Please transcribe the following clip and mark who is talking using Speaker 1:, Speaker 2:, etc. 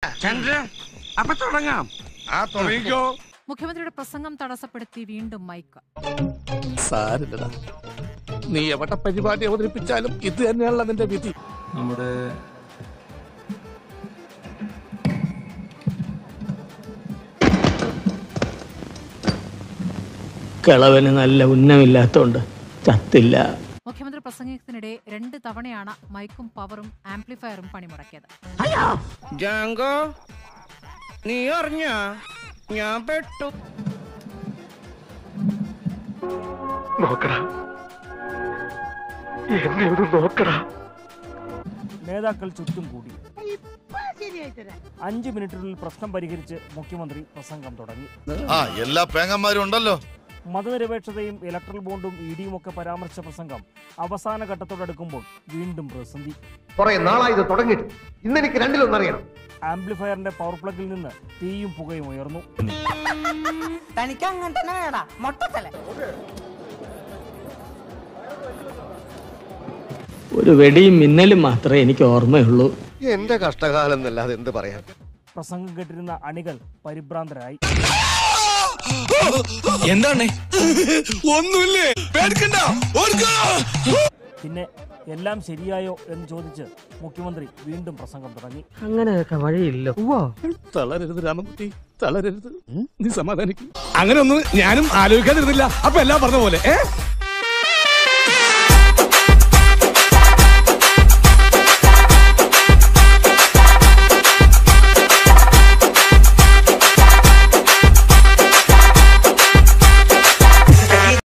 Speaker 1: ചന്ദ്ര അപ്പൊ തുടങ്ങാം
Speaker 2: ആ തുടങ്ങിക്കോ
Speaker 3: മുഖ്യമന്ത്രിയുടെ പ്രസംഗം തടസ്സപ്പെടുത്തി വീണ്ടും മൈക്ക്
Speaker 4: സാരില്ലടാ നീ എവിടെ പരിപാടി അവതരിപ്പിച്ചാലും ഇത് തന്നെയാണല്ലോ നിന്റെ വിധി
Speaker 5: നമ്മുടെ
Speaker 6: കിളവന് നല്ല ഉന്നമില്ലാത്തോണ്ട് ചത്തില്ല
Speaker 3: മുഖ്യമന്ത്രി പ്രസംഗത്തിനിടെ രണ്ട് തവണയാണ് മൈക്കും പവറും ആംപ്ലിഫയറും പണിമുടക്കിയത്
Speaker 1: ജാങ്കോ നീ അറിഞ്ഞ ഞാൻ പെട്ടു
Speaker 7: നേതാക്കൾ ചുറ്റും കൂടി അഞ്ച് മിനിറ്റിനുള്ളിൽ പ്രശ്നം പരിഹരിച്ച് മുഖ്യമന്ത്രി പ്രസംഗം തുടങ്ങി
Speaker 2: ആ എല്ലാ പേങ്ങന്മാരും ഉണ്ടല്ലോ
Speaker 7: മതനിരപേക്ഷതയും ഇലക്ട്രൽ ബോണ്ടും ഇ ഡിയും ഒക്കെ പരാമർശിച്ച പ്രസംഗം അവസാന ഘട്ടത്തോടടുക്കുമ്പോൾ വീണ്ടും പ്രതിസന്ധി
Speaker 8: കുറെ നാളായി ഇത് തുടങ്ങിയിട്ട് ഇന്നെനിക്ക് രണ്ടിലൊന്നറിയണം
Speaker 7: ആംപ്ലിഫയറിന്റെ പവർ പ്ലഗിൽ നിന്ന് തീയും പുകയും ഉയർന്നു
Speaker 9: തനിക്ക് അങ്ങനെ തന്നെ വേടാ മൊട്ടത്തല
Speaker 6: ഒരു വെടിയും മിന്നലും മാത്രമേ എനിക്ക് ഓർമ്മയുള്ളൂ
Speaker 8: എന്റെ കഷ്ടകാലം എന്നല്ലാതെ എന്ത് പറയാൻ
Speaker 7: പ്രസംഗം കേട്ടിരുന്ന അണികൾ പരിഭ്രാന്തരായി
Speaker 4: എന്താണ് ഒന്നുമില്ലേ പേടിക്കണ്ട
Speaker 7: പിന്നെ എല്ലാം ശരിയായോ എന്ന് ചോദിച്ച് മുഖ്യമന്ത്രി വീണ്ടും പ്രസംഗം തുടങ്ങി
Speaker 6: അങ്ങനെയൊക്കെ വഴിയില്ല
Speaker 4: തളരരുത് രാമൻകുട്ടി തളരരുത് നീ സമാധാനിക്കും അങ്ങനെ ഒന്നും ഞാനും ആലോചിക്കാതിരുന്നില്ല അപ്പൊ എല്ലാം പറഞ്ഞ പോലെ ഏ